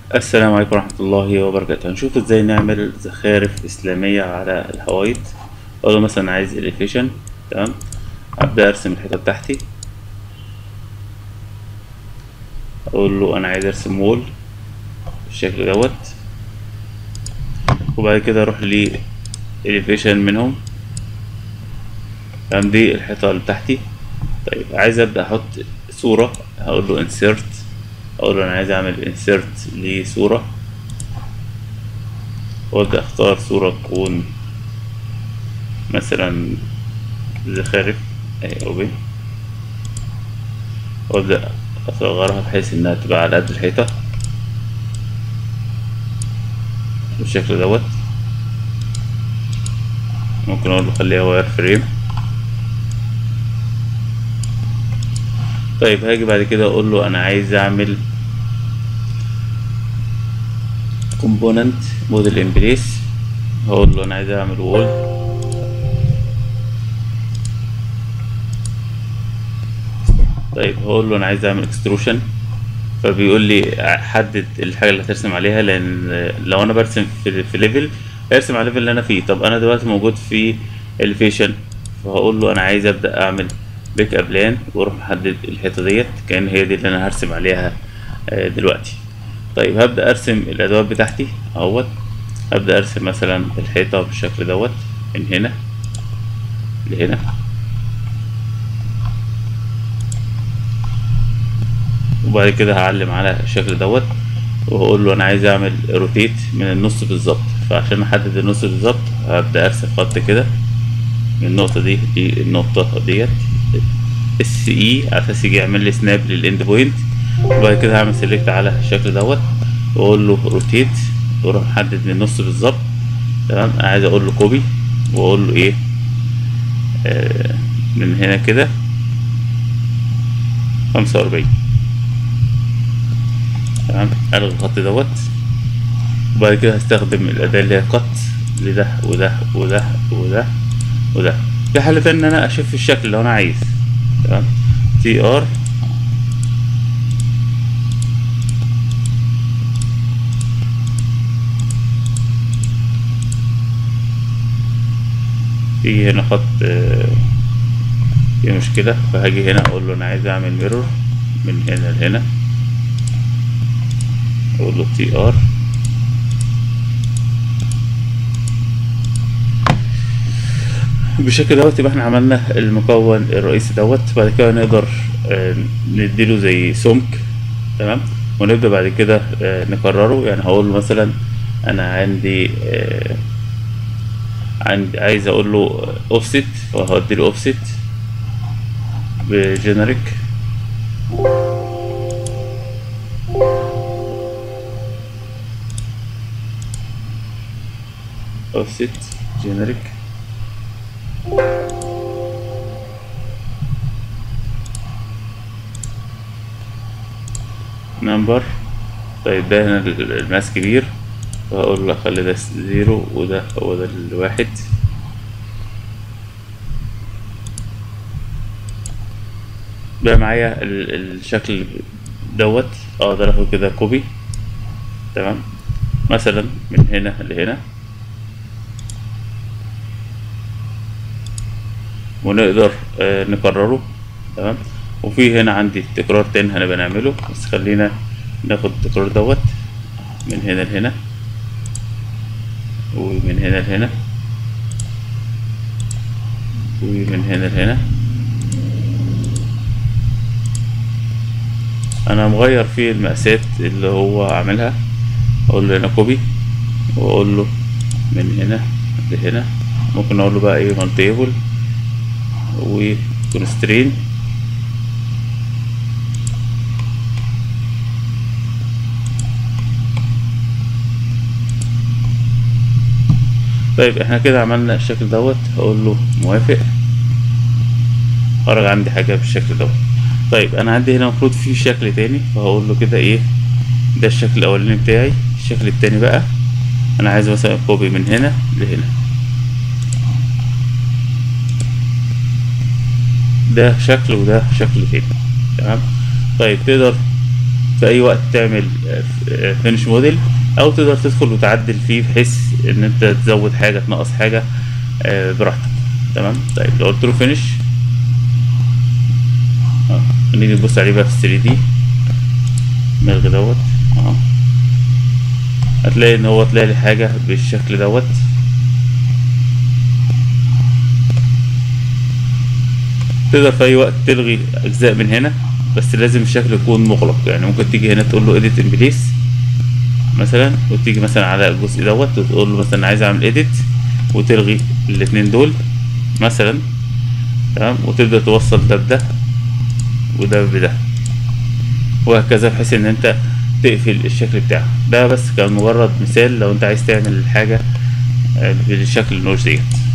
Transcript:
السلام عليكم ورحمة الله وبركاته هنشوف ازاي نعمل زخارف إسلامية على الحوايط أقول له مثلا عايز elevation تمام أبدأ أرسم الحيطة بتاعتي أقول له أنا عايز أرسم وول بالشكل دوت وبعد كده أروح ل elevation منهم تمام دي الحيطة اللي بتاعتي طيب عايز أبدأ أحط صورة هقول له insert اقول له انا عايز اعمل insert لصورة وابدأ اختار صورة تكون مثلا زخارف اهي اوبن وابدأ اصغرها بحيث انها تبقى على قد الحيطة بالشكل دوت ممكن اقول له خليها واير فريم طيب هاجي بعد كده اقول له انا عايز اعمل كومبوننت موديل ان بليس هقول له انا عايز اعمل وول طيب هقول له انا عايز اعمل اكستروشن فبيقول لي حدد الحاجه اللي هترسم عليها لان لو انا برسم في, في ليفل هيرسم على الليفل اللي انا فيه طب انا دلوقتي موجود في الفيشن فهقول له انا عايز ابدا اعمل بيك اب بلان واروح محدد الحيطه ديت كان هي دي اللي انا هرسم عليها دلوقتي طيب هبدا ارسم الادوات بتاعتي اهوت هبدا ارسم مثلا الحيطه بالشكل دوت من هنا لهنا وبعد كده هعلم على الشكل دوت وهقول له انا عايز اعمل روتيت من النص بالظبط فعشان احدد النص بالظبط هبدا ارسم خط كده من النقطه دي للنقطه ديت اس اي على اساس يجي يعمل لي سناب للاند بوينت وبعد كده هعمل سيلكت على الشكل دوت واقول له روتيت واروح محدد من النص بالظبط تمام انا عايز اقول له كوبي واقول له ايه آه من هنا كده خمسة وأربعين تمام الغي الخط دوت وبعد كده هستخدم الأداة اللي هي قط لده وده وده وده وده في حالة ان انا اشوف الشكل لو انا عايز تمام تي ار في هنا خط في مشكلة فهاجي هنا اقول له انا عايز اعمل ميرور من هنا لهنا اقول له تي ار بالشكل دوت يبقى احنا عملنا المكون الرئيسي دوت بعد كده نقدر اه نديله زي سمك تمام ونبدا بعد كده اه نكرره يعني هقول له مثلا انا عندي اه عندي عايز اقول له اوفست فهودي له اوفست بجنريك اوفست جنريك نمبر طيب ده هنا الماس كبير فهقول له خلي ده زيرو وده هو ده الواحد بقى معايا الشكل دوت اقدر اخد كده كوبي تمام مثلا من هنا لهنا ونقدر آه نكرره تمام وفي هنا عندي تكرار تاني هنبقى نعمله بس خلينا ناخد التكرار دوت من هنا لهنا ومن هنا لهنا ومن هنا لهنا انا مغير فيه المقاسات اللي هو عاملها اقول له هنا كوبي واقول له من هنا لهنا ممكن اقول له بقى ايه مالتيبل وكونسترين طيب احنا كده عملنا الشكل دوت هقول له موافق خرج عندي حاجة بالشكل دوت طيب انا عندي هنا المفروض في شكل تاني فهقول له كده ايه ده الشكل الاولاني بتاعي الشكل التاني بقى انا عايز مثلا كوبي من هنا لهنا ده شكل وده شكل تاني تمام طيب تقدر في اي وقت تعمل فينش موديل او تقدر تدخل وتعدل فيه بحيث ان انت تزود حاجه تنقص حاجه آه، براحتك تمام طيب لو قلت له فينش اه نيجي نبص عليه بقى في 3 دي نلغي دوت اه هتلاقي ان هو طلع لي حاجه بالشكل دوت تقدر في اي وقت تلغي اجزاء من هنا بس لازم الشكل يكون مغلق يعني ممكن تيجي هنا تقول له edit in place مثلا وتيجي مثلا على الجزء دوت وتقول له مثلا عايز اعمل edit وتلغي الاتنين دول مثلا تمام وتبدأ توصل ده بده وده بده وهكذا بحيث ان انت تقفل الشكل بتاعه ده بس كان مجرد مثال لو انت عايز تعمل حاجة آه، بالشكل النوش ديت